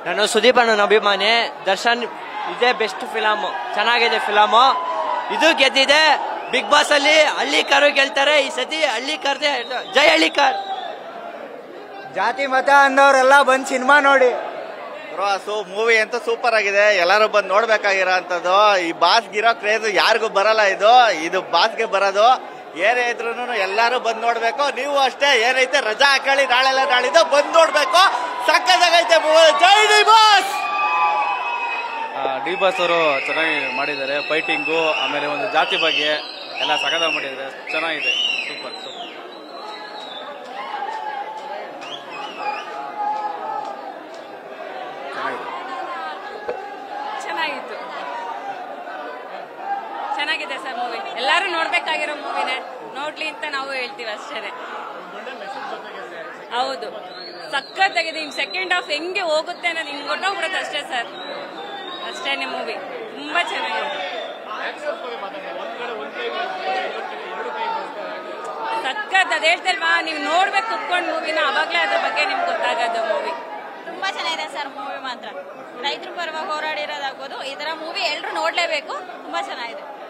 ನಾನು ಸುದೀಪ್ ಅಣ್ಣನ ಅಭಿಮಾನಿ ದರ್ಶನ್ ಇದೇ ಬೆಸ್ಟ್ ಫಿಲಮ್ ಚೆನ್ನಾಗಿದೆ ಫಿಲಮು ಇದು ಗೆದ್ದಿದೆ ಬಿಗ್ ಬಾಸ್ ಅಲ್ಲಿ ಹಳ್ಳಿಕಾರು ಗೆಲ್ತಾರೆ ಈ ಸತಿ ಹಳ್ಳಿಕಾರ್ದೆ ಜೈ ಹಳ್ಳಿಕಾರ್ ಜಾತಿ ಮತ ಅಂದವರೆಲ್ಲ ಬಂದ್ ಸಿನಿಮಾ ನೋಡಿ ಬ್ರೋ ಸೊ ಮೂವಿ ಅಂತೂ ಸೂಪರ್ ಆಗಿದೆ ಎಲ್ಲರೂ ಬಂದು ನೋಡ್ಬೇಕಾಗಿರೋ ಅಂತದ್ದು ಈ ಬಾಸ್ಗಿರೋ ಕ್ರೇಜ್ ಯಾರಿಗೂ ಬರಲ್ಲ ಇದು ಇದು ಬಾಸ್ಗೆ ಬರೋದು ಏನೇ ಇದ್ರು ಎಲ್ಲರೂ ಬಂದ್ ನೋಡ್ಬೇಕು ನೀವು ಅಷ್ಟೇ ಏನೈತೆ ರಜಾ ಹಾಕೊಳ್ಳಿ ನಾಳೆಲ್ಲ ನಾಳಿದ್ದು ಬಂದ್ ನೋಡ್ಬೇಕು ಸಕ್ಕತ್ತಾಗೈತೆ movie. ಜೈ ಡಿ ಬಾಸ್ ಡಿ ಬಾಸ್ ಅವರು ಚೆನ್ನಾಗಿ ಮಾಡಿದ್ದಾರೆ ಫೈಟಿಂಗು ಆಮೇಲೆ ಒಂದು ಜಾತಿ ಬಗ್ಗೆ ಎಲ್ಲ ಸಖತ್ತಾಗಿ ಮಾಡಿದ್ದಾರೆ ಚೆನ್ನಾಗಿದೆ ಸೂಪರ್ ಸೂಪರ್ ಚೆನ್ನಾಗಿತ್ತು ಚೆನ್ನಾಗಿದೆ ಸರ್ ಮೂವಿ ಎಲ್ಲರೂ ನೋಡ್ಬೇಕಾಗಿರೋ ಮೂವಿನೇ ನೋಡ್ಲಿ ಅಂತ ನಾವು ಹೇಳ್ತೀವಿ ಅಷ್ಟೇ ಹೌದು ಸಖತ್ತಾಗಿದೆ ಇನ್ ಸೆಕೆಂಡ್ ಹಾಫ್ ಹೆಂಗೆ ಹೋಗುತ್ತೆ ಅನ್ನೋದು ಹಿಂಗೆ ಗೊತ್ತಾಗ್ಬಿಡುತ್ತೆ ಅಷ್ಟೇ ಸರ್ ಅಷ್ಟೇನೆ ಮೂವಿ ತುಂಬಾ ಚೆನ್ನಾಗಿದೆ ಸಖತ್ ಅದ್ ಹೇಳ್ತಲ್ವಾ ನೀವು ನೋಡ್ಬೇಕು ಕುತ್ಕೊಂಡು ಮೂವಿನ ಅವಾಗ್ಲೇ ಅದ್ರ ಬಗ್ಗೆ ನಿಮ್ಗೆ ಗೊತ್ತಾಗೋದು ಮೂವಿ ತುಂಬಾ ಚೆನ್ನಾಗಿದೆ ಸರ್ ಮೂವಿ ಮಾತ್ರ ರೈತರ ಪರವಾಗಿ ಹೋರಾಡಿರೋದಾಗ್ಬೋದು ಈ ತರ ಮೂವಿ ಎಲ್ಲರೂ ನೋಡ್ಲೇಬೇಕು ತುಂಬಾ ಚೆನ್ನಾಗಿದೆ